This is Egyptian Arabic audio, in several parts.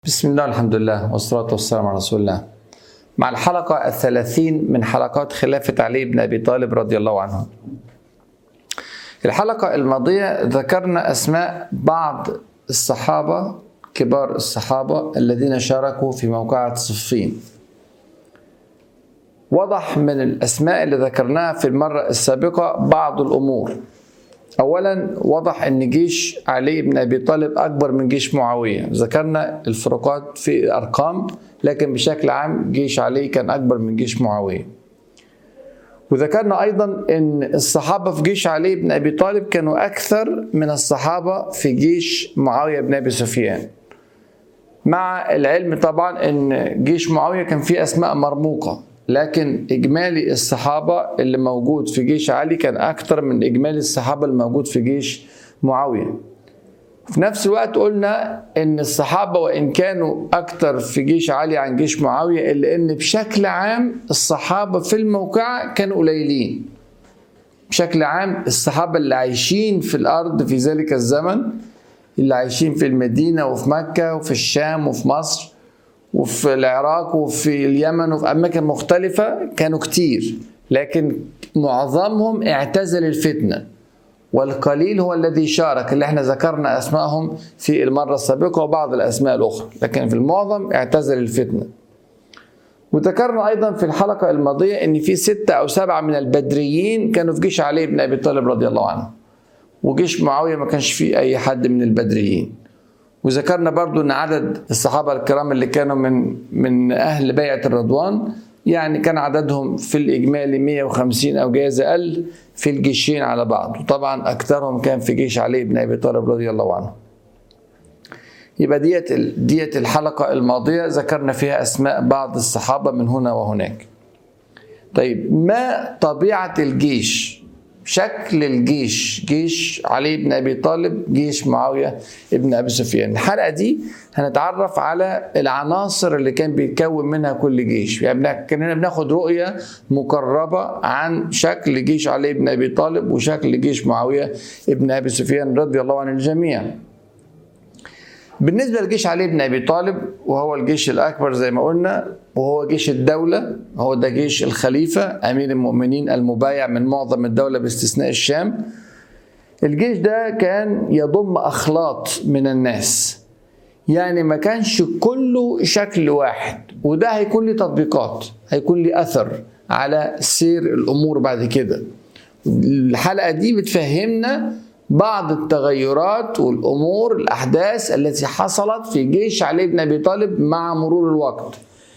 بسم الله الحمد لله والصلاة والسلام على رسول الله مع الحلقة الثلاثين من حلقات خلافة علي بن أبي طالب رضي الله عنه الحلقة الماضية ذكرنا أسماء بعض الصحابة كبار الصحابة الذين شاركوا في موقعة صفين وضح من الأسماء اللي ذكرناها في المرة السابقة بعض الأمور اولا وضح ان جيش علي بن ابي طالب اكبر من جيش معاويه ذكرنا الفروقات في الارقام لكن بشكل عام جيش علي كان اكبر من جيش معاويه وذكرنا ايضا ان الصحابه في جيش علي بن ابي طالب كانوا اكثر من الصحابه في جيش معاويه بن ابي سفيان مع العلم طبعا ان جيش معاويه كان فيه اسماء مرموقه لكن اجمالي الصحابه اللي موجود في جيش علي كان اكتر من اجمالي الصحابه الموجود في جيش معاويه في نفس الوقت قلنا ان الصحابه وان كانوا اكتر في جيش علي عن جيش معاويه الا ان بشكل عام الصحابه في الموقعه كانوا قليلين بشكل عام الصحابه اللي عايشين في الارض في ذلك الزمن اللي عايشين في المدينه وفي مكه وفي الشام وفي مصر وفي العراق وفي اليمن وفي أماكن مختلفة كانوا كتير لكن معظمهم اعتزل الفتنة والقليل هو الذي شارك اللي احنا ذكرنا أسمائهم في المرة السابقة وبعض الأسماء الأخرى لكن في المعظم اعتزل الفتنة وذكرنا أيضا في الحلقة الماضية أن في ستة أو سبعة من البدريين كانوا في جيش علي بن أبي طالب رضي الله عنه وجيش معاوية ما كانش فيه أي حد من البدريين وذكرنا برضو ان عدد الصحابه الكرام اللي كانوا من من اهل بيعه الرضوان يعني كان عددهم في الاجمالي 150 او جايز اقل في الجيشين على بعض وطبعا اكثرهم كان في جيش علي بن ابي طالب رضي الله عنه يبقى ديت ديت الحلقه الماضيه ذكرنا فيها اسماء بعض الصحابه من هنا وهناك طيب ما طبيعه الجيش شكل الجيش جيش علي بن ابي طالب جيش معاويه ابن ابي سفيان الحلقه دي هنتعرف على العناصر اللي كان بيتكون منها كل جيش يعني كنا بناخد رؤيه مقربه عن شكل جيش علي بن ابي طالب وشكل جيش معاويه ابن ابي سفيان رضي الله عن الجميع بالنسبة لجيش علي بن أبي طالب وهو الجيش الأكبر زي ما قلنا وهو جيش الدولة هو ده جيش الخليفة أمير المؤمنين المبايع من معظم الدولة باستثناء الشام الجيش ده كان يضم أخلاط من الناس يعني ما كانش كله شكل واحد وده هيكون له تطبيقات هيكون له أثر على سير الأمور بعد كده الحلقة دي بتفهمنا بعض التغيرات والامور الاحداث التي حصلت في جيش علي بن ابي طالب مع مرور الوقت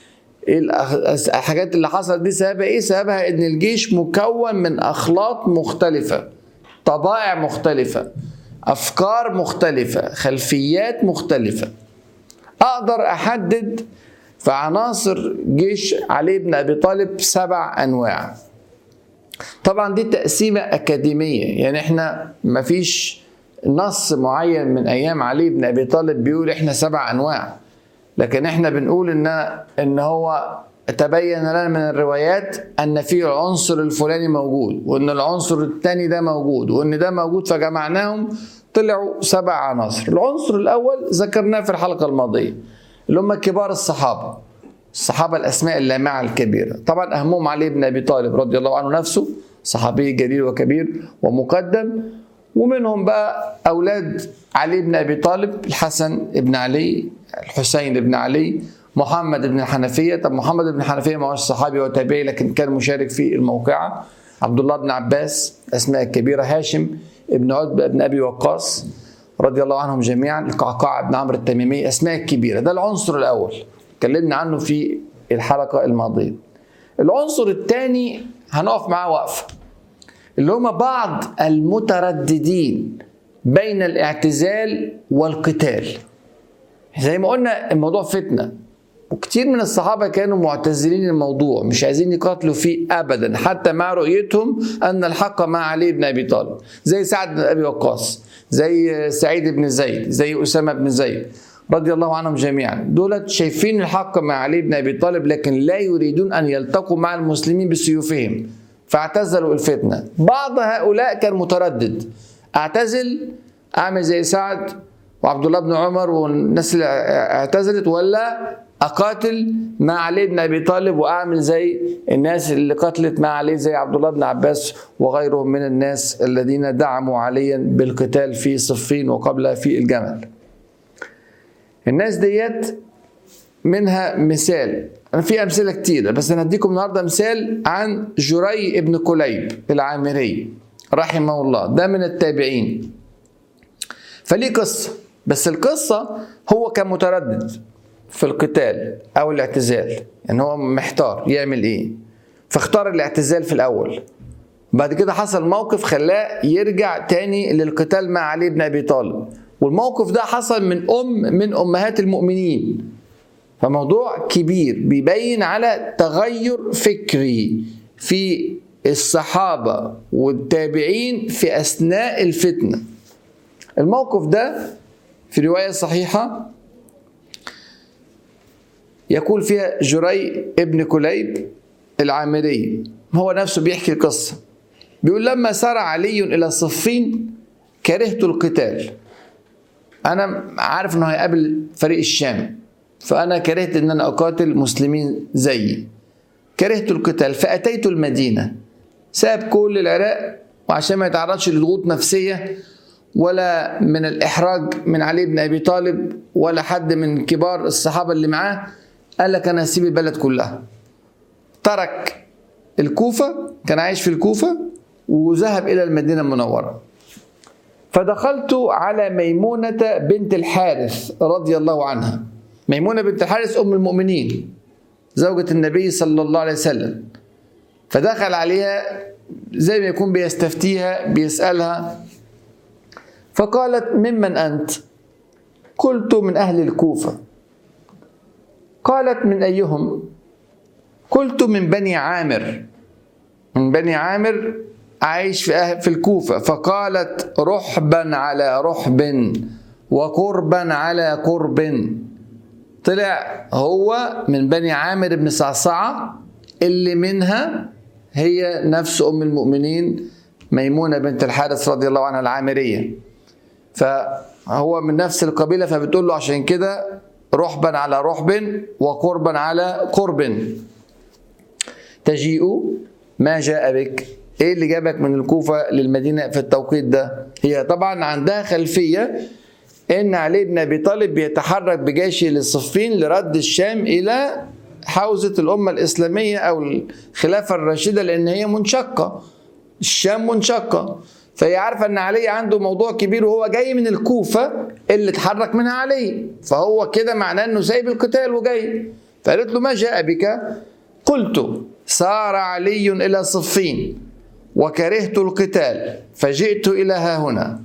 الحاجات اللي حصلت دي سببها ايه سببها ان الجيش مكون من اخلاط مختلفه طبائع مختلفه افكار مختلفه خلفيات مختلفه اقدر احدد في عناصر جيش علي بن ابي طالب سبع انواع طبعا دي تقسيمه اكاديميه يعني احنا ما فيش نص معين من ايام علي بن ابي طالب بيقول احنا سبع انواع لكن احنا بنقول ان ان هو تبين لنا من الروايات ان في العنصر الفلاني موجود وان العنصر الثاني ده موجود وان ده موجود فجمعناهم طلعوا سبع عناصر العنصر الاول ذكرناه في الحلقه الماضيه اللي هم كبار الصحابه الصحابة الأسماء اللامعة الكبيرة طبعا أهمهم علي بن أبي طالب رضي الله عنه نفسه صحابي جليل وكبير ومقدم ومنهم بقى أولاد علي بن أبي طالب الحسن بن علي الحسين بن علي محمد بن الحنفية طب محمد بن الحنفية ما هوش صحابي وتابعي لكن كان مشارك في الموقعة عبد الله بن عباس الأسماء الكبيرة هاشم بن عتبة بن أبي وقاص رضي الله عنهم جميعا القعقاع بن عمرو التميمي أسماء كبيرة ده العنصر الأول اتكلمنا عنه في الحلقة الماضية العنصر الثاني هنقف معاه وقفة اللي هما بعض المترددين بين الاعتزال والقتال زي ما قلنا الموضوع فتنة وكتير من الصحابة كانوا معتزلين الموضوع مش عايزين يقاتلوا فيه أبدا حتى مع رؤيتهم أن الحق مع علي بن أبي طالب زي سعد بن أبي وقاص زي سعيد بن زيد زي أسامة بن زيد رضي الله عنهم جميعا دولت شايفين الحق مع علي بن ابي طالب لكن لا يريدون ان يلتقوا مع المسلمين بسيوفهم فاعتزلوا الفتنه بعض هؤلاء كان متردد اعتزل اعمل زي سعد وعبد الله بن عمر والناس اللي اعتزلت ولا اقاتل مع علي بن ابي طالب واعمل زي الناس اللي قتلت مع علي زي عبد الله بن عباس وغيرهم من الناس الذين دعموا عليا بالقتال في صفين وقبل في الجمل الناس ديت منها مثال انا في امثله كتيره بس انا هديكم النهارده مثال عن جري ابن كليب العامري رحمه الله ده من التابعين فليه قصه بس القصه هو كان متردد في القتال او الاعتزال يعني هو محتار يعمل ايه فاختار الاعتزال في الاول بعد كده حصل موقف خلاه يرجع تاني للقتال مع علي بن ابي طالب والموقف ده حصل من ام من امهات المؤمنين فموضوع كبير بيبين على تغير فكري في الصحابه والتابعين في اثناء الفتنه الموقف ده في روايه صحيحه يقول فيها جري ابن كليب العامري هو نفسه بيحكي القصة بيقول لما سار علي إلى صفين كرهت القتال أنا عارف إنه هيقابل فريق الشام فأنا كرهت إن أنا أقاتل مسلمين زيي كرهت القتال فأتيت المدينة ساب كل العراق وعشان ما يتعرضش لضغوط نفسية ولا من الإحراج من علي بن أبي طالب ولا حد من كبار الصحابة اللي معاه قال لك انا هسيب البلد كلها ترك الكوفة كان عايش في الكوفة وذهب إلى المدينة المنورة فدخلت على ميمونة بنت الحارث رضي الله عنها ميمونة بنت الحارث أم المؤمنين زوجة النبي صلى الله عليه وسلم فدخل عليها زي ما يكون بيستفتيها بيسألها فقالت ممن أنت قلت من أهل الكوفة قالت من أيهم قلت من بني عامر من بني عامر عايش في أهل في الكوفة فقالت رحبا على رحب وقربا على قرب طلع هو من بني عامر بن صعصعة اللي منها هي نفس أم المؤمنين ميمونة بنت الحارث رضي الله عنها العامرية فهو من نفس القبيلة فبتقول له عشان كده رحبا على رحب وقربا على قرب تجيء ما جاء بك ايه اللي جابك من الكوفة للمدينة في التوقيت ده هي طبعا عندها خلفية ان علي بن ابي طالب بيتحرك بجيشه للصفين لرد الشام الى حوزة الأمة الإسلامية أو الخلافة الراشدة لأن هي منشقة الشام منشقة فهي عارفة أن علي عنده موضوع كبير وهو جاي من الكوفة اللي اتحرك منها علي فهو كده معناه أنه سايب القتال وجاي فقالت له ما جاء بك قلت سار علي إلى صفين وكرهت القتال فجئت إلى ها هنا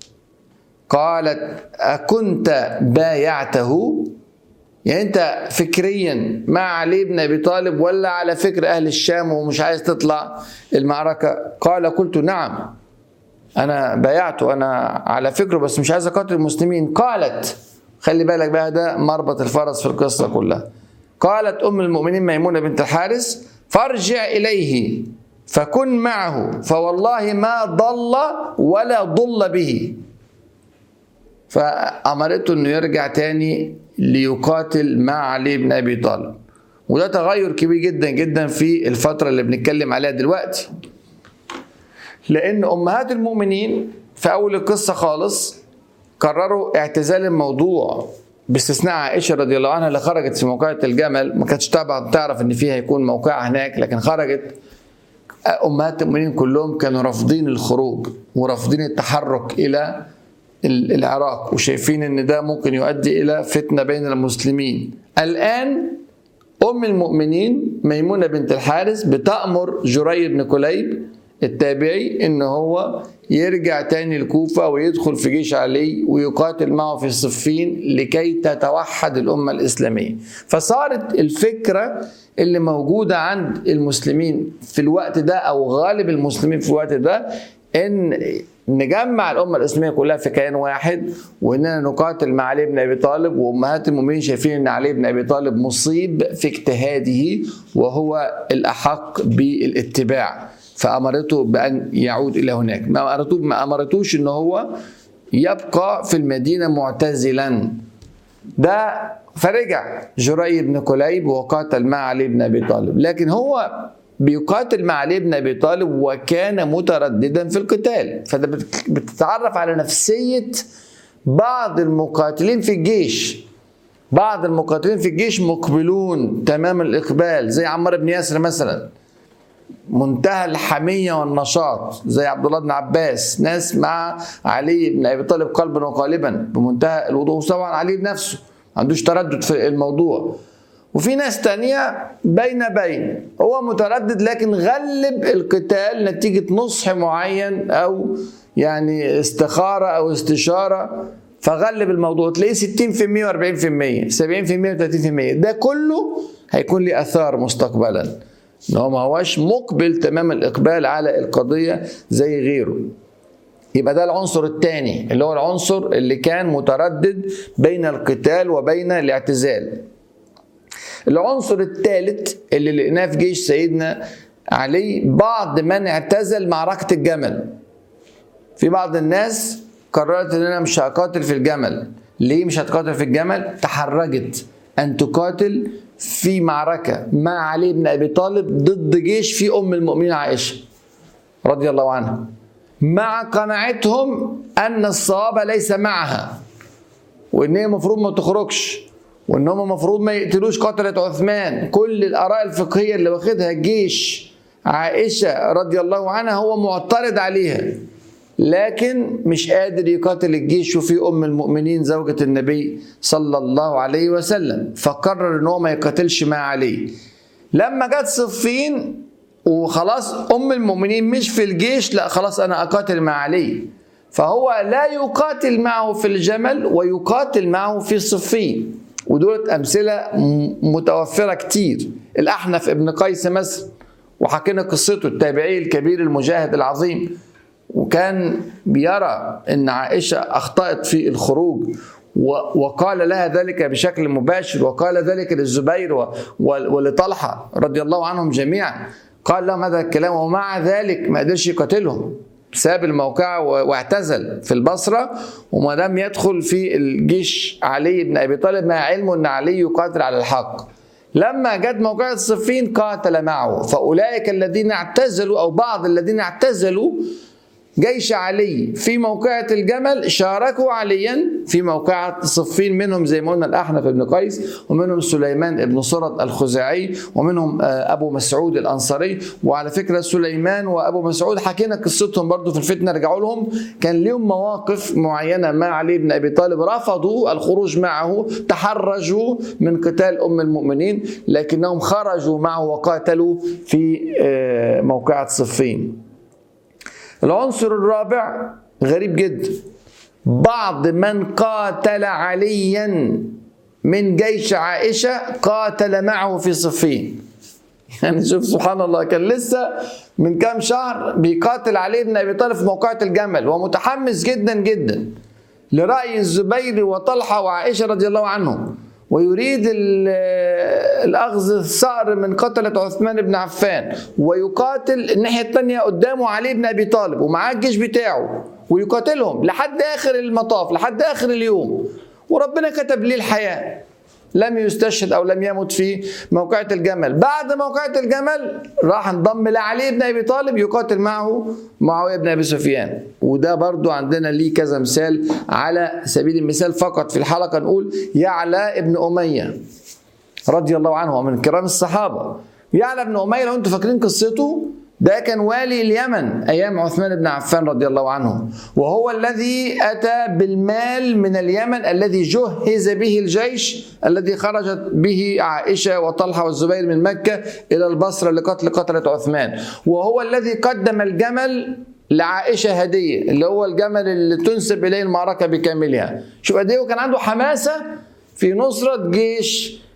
قالت أكنت بايعته يعني انت فكريا مع علي بن ابي طالب ولا على فكر اهل الشام ومش عايز تطلع المعركه قال قلت نعم انا بايعته انا على فكره بس مش عايز اقاتل المسلمين قالت خلي بالك بقى ده مربط الفرس في القصه كلها قالت ام المؤمنين ميمونه بنت الحارث فارجع اليه فكن معه فوالله ما ضل ولا ضل به فأمرته أنه يرجع تاني ليقاتل مع علي بن أبي طالب وده تغير كبير جدا جدا في الفترة اللي بنتكلم عليها دلوقتي لأن أمهات المؤمنين في أول القصة خالص قرروا اعتزال الموضوع باستثناء عائشة رضي الله عنها اللي خرجت في موقعة الجمل ما كانتش طبعا تعرف ان فيها هيكون موقعها هناك لكن خرجت امهات المؤمنين كلهم كانوا رافضين الخروج ورافضين التحرك الى العراق وشايفين ان ده ممكن يؤدي الى فتنه بين المسلمين الان ام المؤمنين ميمونه بنت الحارث بتامر جري بن كليب التابعي ان هو يرجع تاني الكوفة ويدخل في جيش علي ويقاتل معه في الصفين لكي تتوحد الأمة الإسلامية فصارت الفكرة اللي موجودة عند المسلمين في الوقت ده أو غالب المسلمين في الوقت ده ان نجمع الامه الاسلاميه كلها في كيان واحد واننا نقاتل مع علي بن ابي طالب وامهات المؤمنين شايفين ان علي بن ابي طالب مصيب في اجتهاده وهو الاحق بالاتباع فامرته بان يعود الى هناك ما امرته ما امرتوش ان هو يبقى في المدينة معتزلا ده فرجع جري بن كليب وقاتل مع علي بن ابي طالب لكن هو بيقاتل مع علي بن ابي طالب وكان مترددا في القتال فده بتتعرف على نفسيه بعض المقاتلين في الجيش بعض المقاتلين في الجيش مقبلون تمام الاقبال زي عمار بن ياسر مثلا منتهى الحميه والنشاط زي عبد الله بن عباس ناس مع علي بن ابي طالب قلبا وقالبا بمنتهى الوضوح طبعا علي بنفسه ما عندوش تردد في الموضوع وفي ناس تانية بين بين هو متردد لكن غلب القتال نتيجة نصح معين أو يعني استخارة أو استشارة فغلب الموضوع تلاقيه 60% و40% 70% و30% ده كله هيكون ليه اثار مستقبلا ان هو ما هوش مقبل تمام الاقبال على القضيه زي غيره يبقى ده العنصر الثاني اللي هو العنصر اللي كان متردد بين القتال وبين الاعتزال العنصر الثالث اللي لقيناه في جيش سيدنا علي بعض من اعتزل معركه الجمل في بعض الناس قررت ان انا مش هقاتل في الجمل ليه مش هتقاتل في الجمل تحرجت ان تقاتل في معركه مع علي بن ابي طالب ضد جيش في ام المؤمنين عائشه رضي الله عنها مع قناعتهم ان الصواب ليس معها وان هي المفروض ما تخرجش وان هم المفروض ما يقتلوش قتله عثمان كل الاراء الفقهيه اللي واخدها جيش عائشه رضي الله عنها هو معترض عليها لكن مش قادر يقاتل الجيش وفي ام المؤمنين زوجة النبي صلى الله عليه وسلم فقرر ان هو ما يقاتلش مع علي لما جت صفين وخلاص ام المؤمنين مش في الجيش لا خلاص انا اقاتل مع علي فهو لا يقاتل معه في الجمل ويقاتل معه في صفين ودولت امثله متوفره كتير الاحنف ابن قيس مثلا وحكينا قصته التابعي الكبير المجاهد العظيم وكان بيرى ان عائشه اخطات في الخروج وقال لها ذلك بشكل مباشر وقال ذلك للزبير ولطلحه رضي الله عنهم جميعا قال لهم هذا الكلام ومع ذلك ما قدرش يقاتلهم ساب الموقع واعتزل في البصرة وما لم يدخل في الجيش علي بن أبي طالب مع علمه أن علي يقاتل على الحق لما جت موقعة الصفين قاتل معه فأولئك الذين اعتزلوا أو بعض الذين اعتزلوا جيش علي في موقعة الجمل شاركوا عليا في موقعة صفين منهم زي ما قلنا الأحنف بن قيس ومنهم سليمان بن صرد الخزاعي ومنهم أبو مسعود الأنصاري وعلى فكرة سليمان وأبو مسعود حكينا قصتهم برضو في الفتنة رجعوا لهم كان لهم مواقف معينة مع علي بن أبي طالب رفضوا الخروج معه تحرجوا من قتال أم المؤمنين لكنهم خرجوا معه وقاتلوا في موقعة صفين العنصر الرابع غريب جدا بعض من قاتل عليا من جيش عائشة قاتل معه في صفين يعني شوف سبحان الله كان لسه من كام شهر بيقاتل علي بن ابي طالب في موقعة الجمل ومتحمس جدا جدا لرأي الزبير وطلحة وعائشة رضي الله عنهم ويريد الاخذ الثأر من قتلة عثمان بن عفان ويقاتل الناحية الثانية قدامه علي بن ابي طالب ومعاه الجيش بتاعه ويقاتلهم لحد اخر المطاف لحد اخر اليوم وربنا كتب ليه الحياة لم يستشهد او لم يمت في موقعة الجمل بعد موقعة الجمل راح انضم لعلي بن ابي طالب يقاتل معه معاوية بن ابي سفيان وده برضو عندنا ليه كذا مثال على سبيل المثال فقط في الحلقة نقول يعلى ابن أمية رضي الله عنه ومن كرام الصحابة يعلى بن أمية لو انتم فاكرين قصته ده كان والي اليمن ايام عثمان بن عفان رضي الله عنه وهو الذي اتى بالمال من اليمن الذي جهز به الجيش الذي خرجت به عائشه وطلحه والزبير من مكه الى البصره لقتل قتله عثمان وهو الذي قدم الجمل لعائشه هديه اللي هو الجمل اللي تنسب اليه المعركه بكاملها شوف قد ايه كان عنده حماسه في نصره جيش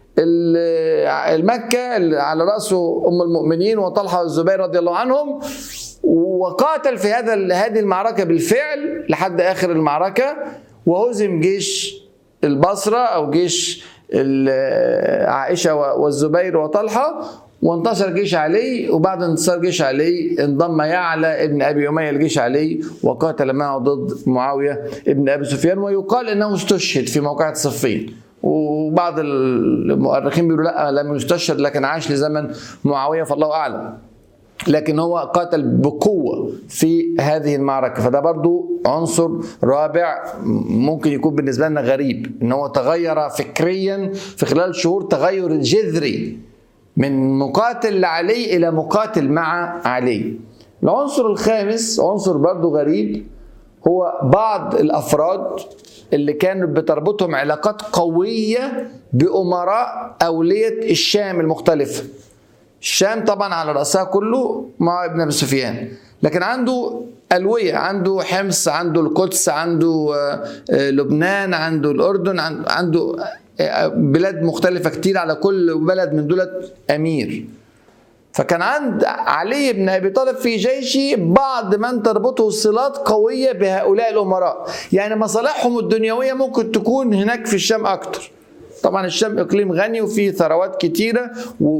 المكة على رأسه أم المؤمنين وطلحة والزبير رضي الله عنهم وقاتل في هذا هذه المعركة بالفعل لحد آخر المعركة وهزم جيش البصرة أو جيش عائشة والزبير وطلحة وانتصر جيش علي وبعد انتصار جيش علي انضم يعلى ابن ابي اميه لجيش علي وقاتل معه ضد معاويه ابن ابي سفيان ويقال انه استشهد في موقعة صفين وبعض المؤرخين بيقولوا لا لم يستشهد لكن عاش لزمن معاويه فالله اعلم لكن هو قاتل بقوة في هذه المعركة فده برضو عنصر رابع ممكن يكون بالنسبة لنا غريب ان هو تغير فكريا في خلال شهور تغير جذري من مقاتل لعلي الى مقاتل مع علي العنصر الخامس عنصر برضو غريب هو بعض الافراد اللي كانت بتربطهم علاقات قوية بأمراء أولية الشام المختلفة الشام طبعا على رأسها كله مع ابن أبي سفيان لكن عنده ألوية عنده حمص عنده القدس عنده لبنان عنده الأردن عنده بلاد مختلفة كتير على كل بلد من دولت أمير فكان عند علي بن ابي طالب في جيشه بعض من تربطه صلات قويه بهؤلاء الامراء، يعني مصالحهم الدنيويه ممكن تكون هناك في الشام اكتر. طبعا الشام اقليم غني وفيه ثروات كتيره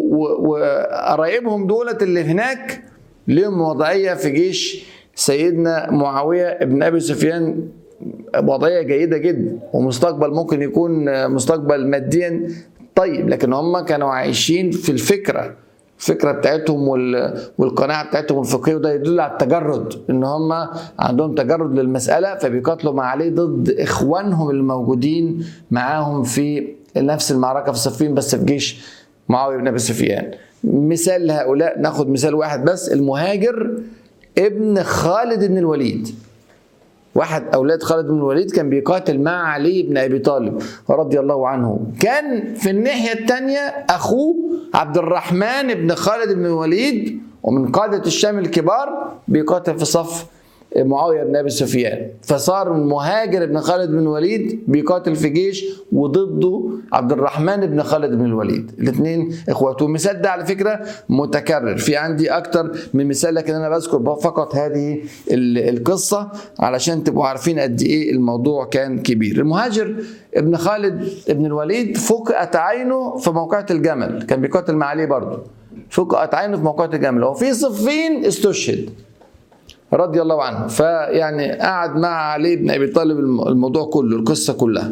وقرايبهم دولت اللي هناك لهم وضعيه في جيش سيدنا معاويه بن ابي سفيان وضعيه جيده جدا ومستقبل ممكن يكون مستقبل ماديا طيب لكن هم كانوا عايشين في الفكره الفكره بتاعتهم والقناعه بتاعتهم الفقهيه وده يدل على التجرد ان هم عندهم تجرد للمساله فبيقاتلوا مع علي ضد اخوانهم الموجودين معاهم في نفس المعركه في صفين بس في جيش معاويه بن ابي سفيان مثال لهؤلاء ناخد مثال واحد بس المهاجر ابن خالد بن الوليد واحد اولاد خالد بن الوليد كان بيقاتل مع علي بن ابي طالب رضي الله عنه كان في الناحيه الثانيه اخوه عبد الرحمن بن خالد بن الوليد ومن قاده الشام الكبار بيقاتل في صف معاويه بن ابي سفيان فصار مهاجر بن خالد بن الوليد بيقاتل في جيش وضده عبد الرحمن بن خالد بن الوليد الاثنين اخواته المثال ده على فكره متكرر في عندي اكتر من مثال لكن انا بذكر فقط هذه القصه علشان تبقوا عارفين قد ايه الموضوع كان كبير المهاجر ابن خالد بن الوليد فقأت عينه في موقعة الجمل كان بيقاتل مع علي برضه فقأت عينه في موقعة الجمل وفي صفين استشهد رضي الله عنه فيعني قعد مع علي بن ابي طالب الموضوع كله القصه كلها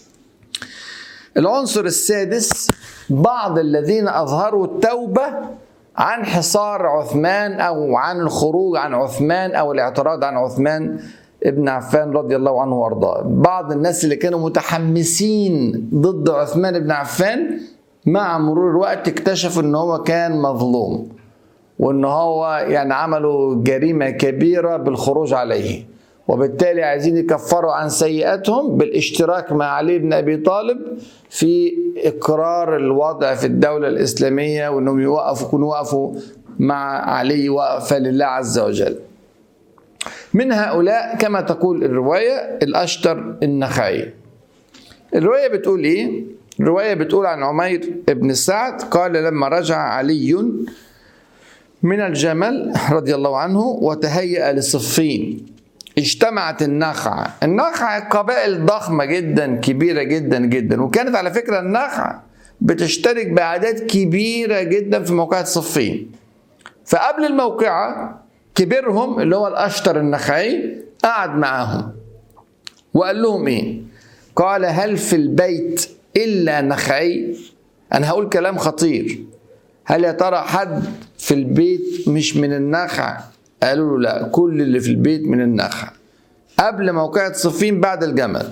العنصر السادس بعض الذين اظهروا التوبه عن حصار عثمان او عن الخروج عن عثمان او الاعتراض عن عثمان ابن عفان رضي الله عنه وارضاه بعض الناس اللي كانوا متحمسين ضد عثمان بن عفان مع مرور الوقت اكتشفوا ان هو كان مظلوم وان هو يعني عملوا جريمه كبيره بالخروج عليه وبالتالي عايزين يكفروا عن سيئاتهم بالاشتراك مع علي بن ابي طالب في اقرار الوضع في الدوله الاسلاميه وانهم يوقفوا يكونوا وقفوا مع علي وقفه لله عز وجل. من هؤلاء كما تقول الروايه الاشتر النخعي. الروايه بتقول ايه؟ الروايه بتقول عن عمير بن سعد قال لما رجع علي من الجمل رضي الله عنه وتهيأ لصفين اجتمعت النخعة النخعة قبائل ضخمة جدا كبيرة جدا جدا وكانت على فكرة النخعة بتشترك بأعداد كبيرة جدا في موقعة صفين فقبل الموقعة كبيرهم اللي هو الأشتر النخعي قعد معاهم وقال لهم إيه قال هل في البيت إلا نخعي أنا هقول كلام خطير هل يا ترى حد في البيت مش من النخع قالوا له لا كل اللي في البيت من النخع قبل موقعة صفين بعد الجمل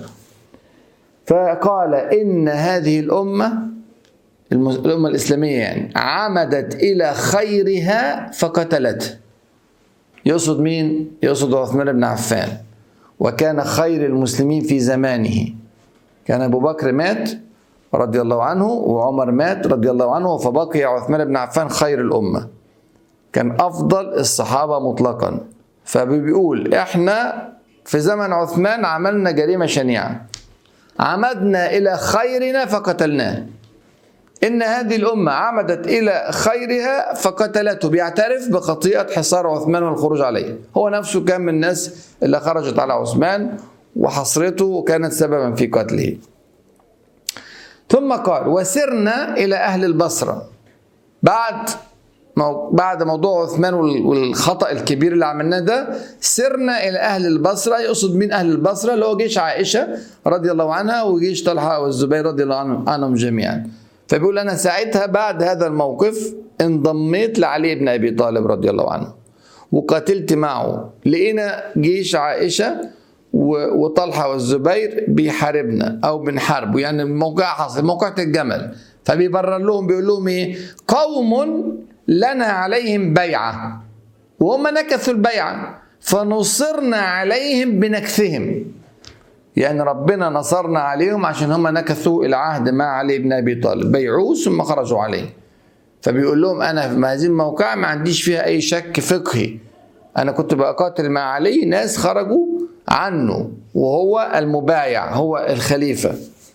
فقال إن هذه الأمة الأمة الإسلامية يعني عمدت إلى خيرها فقتلته يقصد مين؟ يقصد عثمان بن عفان وكان خير المسلمين في زمانه كان أبو بكر مات رضي الله عنه وعمر مات رضي الله عنه فبقي عثمان بن عفان خير الأمة كان أفضل الصحابة مطلقا فبيقول إحنا في زمن عثمان عملنا جريمة شنيعة عمدنا إلى خيرنا فقتلناه إن هذه الأمة عمدت إلى خيرها فقتلته بيعترف بخطيئة حصار عثمان والخروج عليه هو نفسه كان من الناس اللي خرجت على عثمان وحصرته كانت سببا في قتله ثم قال وسرنا إلى أهل البصرة بعد مو- بعد موضوع عثمان وال- والخطأ الكبير اللي عملناه ده سرنا إلى أهل البصرة يقصد مين أهل البصرة اللي هو جيش عائشة رضي الله عنها وجيش طلحة والزبير رضي الله عنهم, عنهم جميعا فبيقول أنا ساعتها بعد هذا الموقف انضميت لعلي بن أبي طالب رضي الله عنه وقاتلت معه لقينا جيش عائشة و- وطلحة والزبير بيحاربنا أو بنحاربه يعني الموقع حصل موقعة الجمل فبيبرر لهم بيقول لهم إيه قوم لنا عليهم بيعة وهم نكثوا البيعة فنصرنا عليهم بنكثهم يعني ربنا نصرنا عليهم عشان هم نكثوا العهد مع علي بن ابي طالب بيعوه ثم خرجوا عليه فبيقول لهم انا في هذه الموقعة ما عنديش فيها اي شك فقهي انا كنت بقاتل مع علي ناس خرجوا عنه وهو المبايع هو الخليفه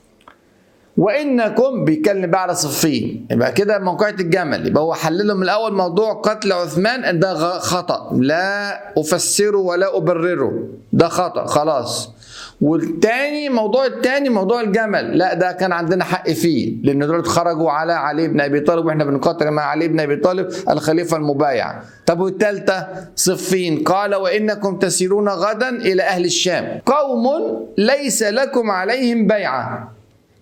وانكم بيتكلم بقى على صفين يبقى كده موقعة الجمل يبقى هو حللهم من الاول موضوع قتل عثمان ان ده غ- خطا لا افسره ولا ابرره ده خطا خلاص والتاني موضوع التاني موضوع الجمل لا ده كان عندنا حق فيه لان دول خرجوا على علي بن ابي طالب واحنا بنقاتل مع علي بن ابي طالب الخليفه المبايع طب والثالثه صفين قال وانكم تسيرون غدا الى اهل الشام قوم ليس لكم عليهم بيعه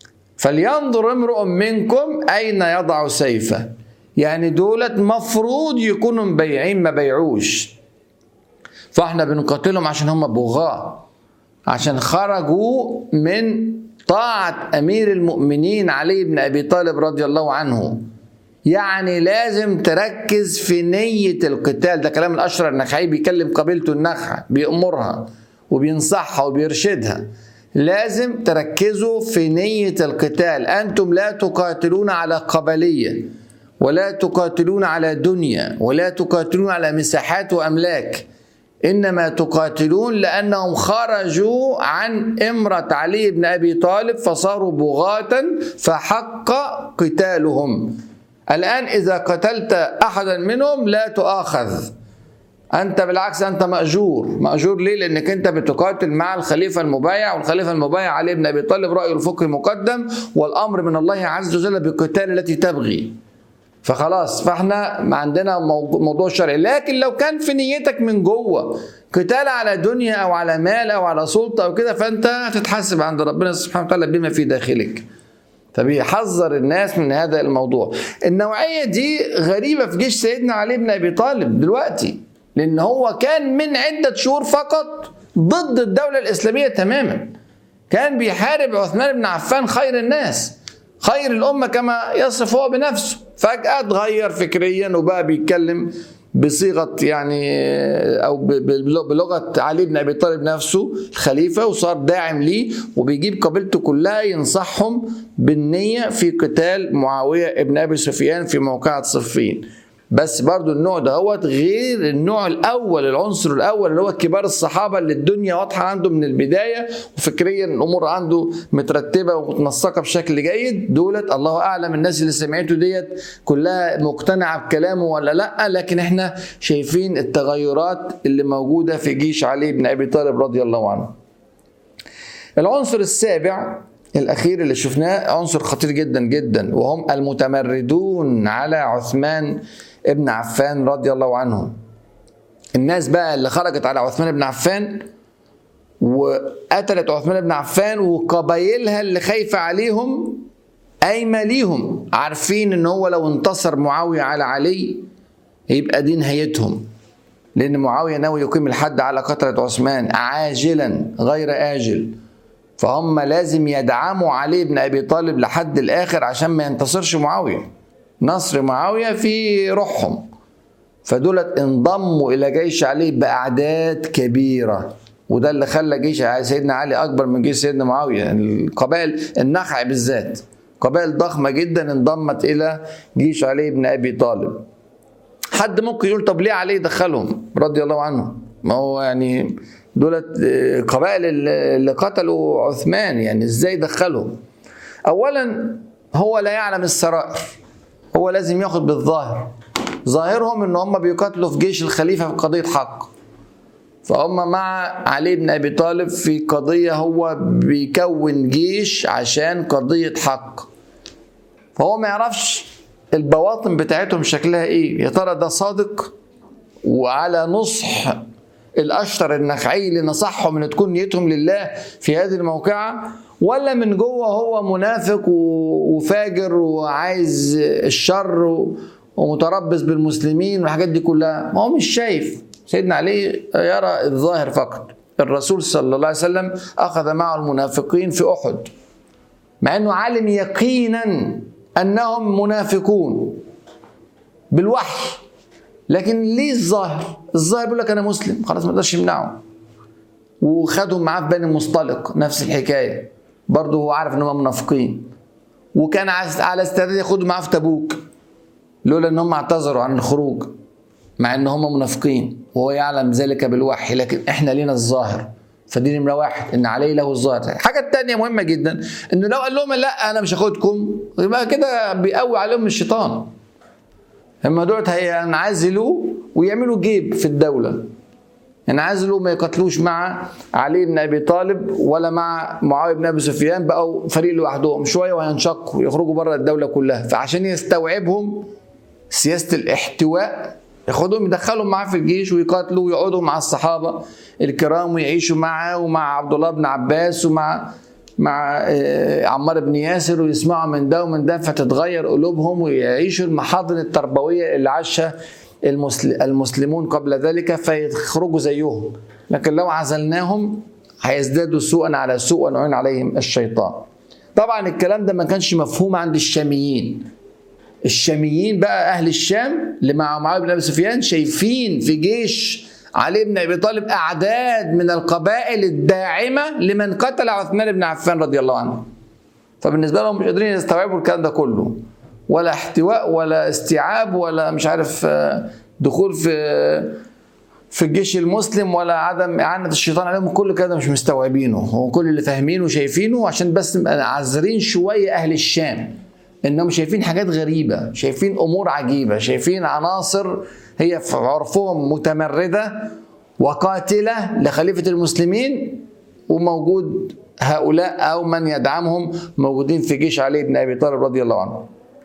فلينظر امرؤ منكم اين يضع سيفه يعني دولت مفروض يكونوا مبيعين ما بيعوش فاحنا بنقاتلهم عشان هم بغاة عشان خرجوا من طاعة أمير المؤمنين علي بن أبي طالب رضي الله عنه يعني لازم تركز في نية القتال ده كلام الأشرر النخعي بيكلم قبيلته النخع بيأمرها وبينصحها وبيرشدها لازم تركزوا في نية القتال أنتم لا تقاتلون على قبلية ولا تقاتلون على دنيا ولا تقاتلون على مساحات وأملاك إنما تقاتلون لأنهم خرجوا عن إمرة علي بن أبي طالب فصاروا بغاة فحق قتالهم الآن إذا قتلت أحدا منهم لا تؤاخذ أنت بالعكس أنت مأجور مأجور ليه لأنك أنت بتقاتل مع الخليفة المبايع والخليفة المبايع علي بن أبي طالب رأيه الفقهي مقدم والأمر من الله عز وجل بالقتال التي تبغي فخلاص فاحنا عندنا موضوع شرعي لكن لو كان في نيتك من جوه قتال على دنيا او على مال او على سلطه او كده فانت هتتحاسب عند ربنا سبحانه وتعالى بما في داخلك فبيحذر الناس من هذا الموضوع النوعيه دي غريبه في جيش سيدنا علي بن ابي طالب دلوقتي لان هو كان من عده شهور فقط ضد الدوله الاسلاميه تماما كان بيحارب عثمان بن عفان خير الناس خير الامه كما يصف هو بنفسه فجاه اتغير فكريا وبقى بيتكلم بصيغه يعني او بلغه علي بن ابي طالب نفسه الخليفه وصار داعم ليه وبيجيب قبيلته كلها ينصحهم بالنيه في قتال معاويه ابن ابي سفيان في موقعه صفين بس برضو النوع ده هو غير النوع الاول العنصر الاول اللي هو كبار الصحابه اللي الدنيا واضحه عنده من البدايه وفكريا الامور عنده مترتبه ومتنسقه بشكل جيد دولت الله اعلم الناس اللي سمعته ديت كلها مقتنعه بكلامه ولا لا لكن احنا شايفين التغيرات اللي موجوده في جيش علي بن ابي طالب رضي الله عنه. العنصر السابع الاخير اللي شفناه عنصر خطير جدا جدا وهم المتمردون على عثمان ابن عفان رضي الله عنه الناس بقى اللي خرجت على عثمان بن عفان وقتلت عثمان بن عفان وقبايلها اللي خايفة عليهم قايمة ليهم عارفين ان هو لو انتصر معاوية على علي يبقى دي نهايتهم لان معاوية ناوي يقيم الحد على قتلة عثمان عاجلا غير آجل فهم لازم يدعموا علي بن ابي طالب لحد الاخر عشان ما ينتصرش معاويه نصر معاويه في روحهم فدولت انضموا الى جيش علي باعداد كبيره وده اللي خلى جيش سيدنا علي اكبر من جيش سيدنا معاويه القبائل النخع بالذات قبائل ضخمه جدا انضمت الى جيش علي بن ابي طالب حد ممكن يقول طب ليه علي دخلهم رضي الله عنه ما هو يعني دولت قبائل اللي قتلوا عثمان يعني ازاي دخلهم اولا هو لا يعلم السرائر هو لازم ياخد بالظاهر ظاهرهم ان هم بيقاتلوا في جيش الخليفه في قضيه حق فهم مع علي بن ابي طالب في قضيه هو بيكون جيش عشان قضيه حق فهو ما يعرفش البواطن بتاعتهم شكلها ايه يا ترى ده صادق وعلى نصح الاشطر النخعي اللي نصحهم ان تكون نيتهم لله في هذه الموقعه ولا من جوه هو منافق وفاجر وعايز الشر ومتربص بالمسلمين والحاجات دي كلها ما هو مش شايف سيدنا علي يرى الظاهر فقط الرسول صلى الله عليه وسلم اخذ معه المنافقين في احد مع انه علم يقينا انهم منافقون بالوحي لكن ليه الظاهر؟ الظاهر بيقول لك انا مسلم خلاص ما يقدرش يمنعه وخدهم معاه في بني المصطلق نفس الحكايه برضه هو عارف ان هم منافقين وكان على استعداد ياخدهم معاه في تبوك لولا ان هم اعتذروا عن الخروج مع ان هم منافقين وهو يعلم ذلك بالوحي لكن احنا لينا الظاهر فدي نمره واحد ان عليه له الظاهر الحاجه الثانيه مهمه جدا انه لو قال لهم لا انا مش هاخدكم يبقى كده بيقوي عليهم الشيطان هم دول هينعزلوا ويعملوا جيب في الدوله ينعزلوا ما يقاتلوش مع علي بن ابي طالب ولا مع معاويه بن ابي سفيان بقوا فريق لوحدهم شويه وهينشقوا يخرجوا بره الدوله كلها فعشان يستوعبهم سياسه الاحتواء ياخدهم يدخلهم معاه في الجيش ويقاتلوا ويقعدوا مع الصحابه الكرام ويعيشوا معاه ومع عبد الله بن عباس ومع مع عمار بن ياسر ويسمعوا من ده ومن ده فتتغير قلوبهم ويعيشوا المحاضن التربويه اللي عاشها المسلمون قبل ذلك فيخرجوا زيهم لكن لو عزلناهم هيزدادوا سوءا على سوء ونعين عليهم الشيطان طبعا الكلام ده ما كانش مفهوم عند الشاميين الشاميين بقى اهل الشام اللي مع معاويه بن ابي سفيان شايفين في جيش علي بن ابي طالب اعداد من القبائل الداعمه لمن قتل عثمان بن عفان رضي الله عنه فبالنسبه لهم مش قادرين يستوعبوا الكلام ده كله ولا احتواء ولا استيعاب ولا مش عارف دخول في في الجيش المسلم ولا عدم إعانة الشيطان عليهم كل كده مش مستوعبينه هو كل اللي فاهمينه وشايفينه عشان بس عذرين شوية أهل الشام إنهم شايفين حاجات غريبة شايفين أمور عجيبة شايفين عناصر هي في عرفهم متمردة وقاتلة لخليفة المسلمين وموجود هؤلاء أو من يدعمهم موجودين في جيش علي بن أبي طالب رضي الله عنه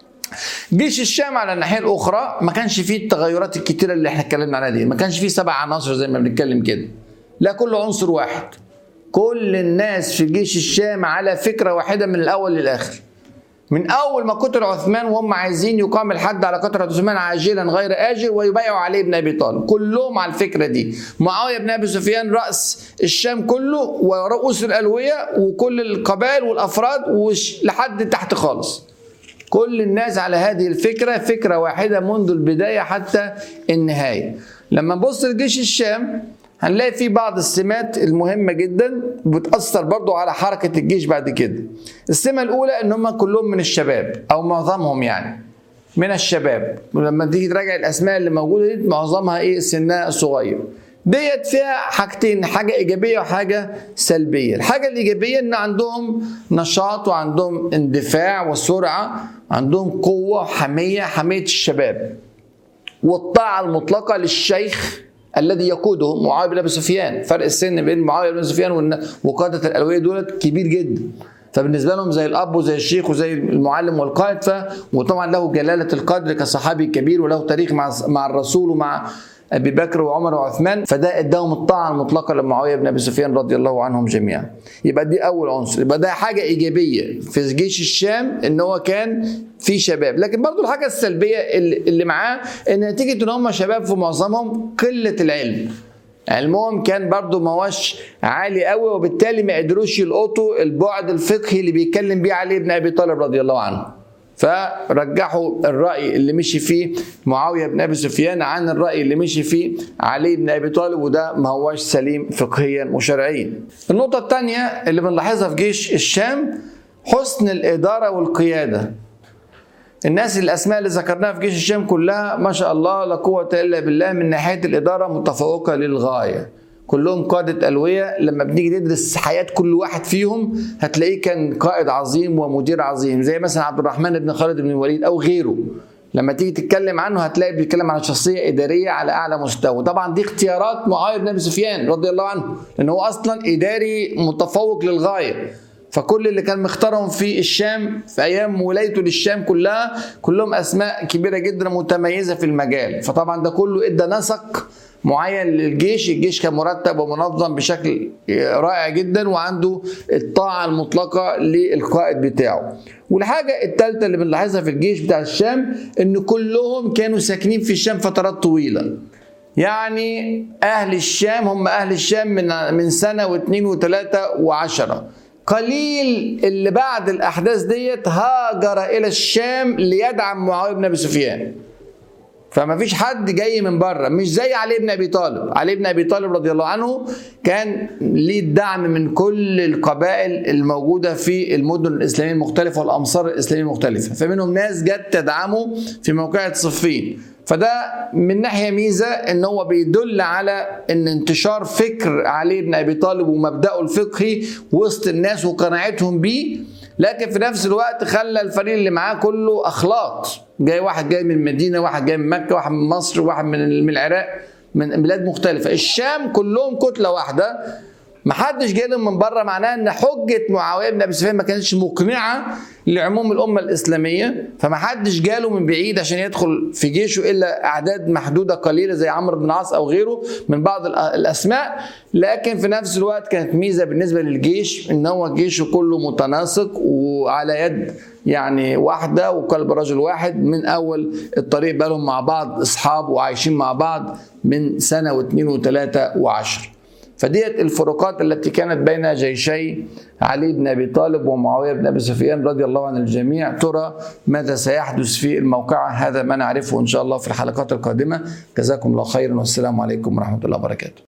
جيش الشام على الناحيه الاخرى ما كانش فيه التغيرات الكتيره اللي احنا اتكلمنا عنها دي ما كانش فيه سبع عناصر زي ما بنتكلم كده لا كل عنصر واحد كل الناس في جيش الشام على فكره واحده من الاول للاخر من اول ما قتل عثمان وهم عايزين يقام الحد على قتل عثمان عاجلا غير اجل ويبايعوا علي بن ابي طالب كلهم على الفكره دي معاويه بن ابي سفيان راس الشام كله ورؤوس الالويه وكل القبائل والافراد لحد تحت خالص كل الناس على هذه الفكرة فكرة واحدة منذ البداية حتى النهاية لما نبص لجيش الشام هنلاقي في بعض السمات المهمة جدا بتأثر برضو على حركة الجيش بعد كده السمة الأولى إن هم كلهم من الشباب أو معظمهم يعني من الشباب ولما تيجي تراجع الأسماء اللي موجودة دي معظمها إيه سنها صغير ديت فيها حاجتين حاجة إيجابية وحاجة سلبية الحاجة الإيجابية إن عندهم نشاط وعندهم اندفاع وسرعة عندهم قوة وحمية حمية الشباب والطاعة المطلقة للشيخ الذي يقوده معاوية بن أبي سفيان فرق السن بين معاوية بن سفيان وقادة الألوية دولت كبير جدا فبالنسبة لهم زي الأب وزي الشيخ وزي المعلم والقائد ف وطبعا له جلالة القدر كصحابي كبير وله تاريخ مع مع الرسول ومع ابي بكر وعمر وعثمان فده اداهم الطاعه المطلقه لمعاويه بن ابي سفيان رضي الله عنهم جميعا يبقى دي اول عنصر يبقى ده حاجه ايجابيه في جيش الشام ان هو كان في شباب لكن برضو الحاجه السلبيه اللي معاه ان نتيجه ان هم شباب في معظمهم قله العلم علمهم كان برضو ما هوش عالي قوي وبالتالي ما قدروش يلقطوا البعد الفقهي اللي بيتكلم بيه علي بن ابي طالب رضي الله عنه فرجحوا الرأي اللي مشي فيه معاوية بن أبي سفيان عن الرأي اللي مشي فيه علي بن أبي طالب وده ما هوش سليم فقهيا وشرعيا النقطة الثانية اللي بنلاحظها في جيش الشام حسن الإدارة والقيادة الناس الأسماء اللي ذكرناها في جيش الشام كلها ما شاء الله لا قوة إلا بالله من ناحية الإدارة متفوقة للغاية كلهم قادة ألوية لما بنيجي ندرس حياة كل واحد فيهم هتلاقيه كان قائد عظيم ومدير عظيم زي مثلا عبد الرحمن بن خالد بن الوليد أو غيره لما تيجي تتكلم عنه هتلاقي بيتكلم عن شخصية إدارية على أعلى مستوى طبعا دي اختيارات معاوية بن أبي سفيان رضي الله عنه لأن هو أصلا إداري متفوق للغاية فكل اللي كان مختارهم في الشام في ايام ولايته للشام كلها كلهم اسماء كبيره جدا متميزه في المجال فطبعا ده كله ادى نسق معين للجيش الجيش كان مرتب ومنظم بشكل رائع جدا وعنده الطاعة المطلقة للقائد بتاعه والحاجة الثالثة اللي بنلاحظها في الجيش بتاع الشام ان كلهم كانوا ساكنين في الشام فترات طويلة يعني اهل الشام هم اهل الشام من من سنة واثنين وثلاثة وعشرة قليل اللي بعد الاحداث ديت هاجر الى الشام ليدعم معاويه بن ابي سفيان فما فيش حد جاي من بره مش زي علي بن ابي طالب علي بن ابي طالب رضي الله عنه كان ليه الدعم من كل القبائل الموجوده في المدن الاسلاميه المختلفه والامصار الاسلاميه المختلفه فمنهم ناس جت تدعمه في موقعة صفين فده من ناحيه ميزه ان هو بيدل على ان انتشار فكر علي بن ابي طالب ومبداه الفقهي وسط الناس وقناعتهم بيه لكن في نفس الوقت خلى الفريق اللي معاه كله اخلاق جاي واحد جاي من المدينه واحد جاي من مكه واحد من مصر واحد من العراق من بلاد مختلفه الشام كلهم كتله واحده ما حدش جاي لهم من بره معناه ان حجه معاويه بن ابي سفيان ما كانتش مقنعه لعموم الامه الاسلاميه فما حدش جاله من بعيد عشان يدخل في جيشه الا اعداد محدوده قليله زي عمرو بن العاص او غيره من بعض الاسماء لكن في نفس الوقت كانت ميزه بالنسبه للجيش ان هو جيشه كله متناسق وعلى يد يعني واحده وقلب رجل واحد من اول الطريق بقالهم مع بعض اصحاب وعايشين مع بعض من سنه واثنين وثلاثه وعشر فديت الفروقات التي كانت بين جيشي علي بن ابي طالب ومعاويه بن ابي سفيان رضي الله عن الجميع ترى ماذا سيحدث في الموقعه هذا ما نعرفه ان شاء الله في الحلقات القادمه جزاكم الله خيرا والسلام عليكم ورحمه الله وبركاته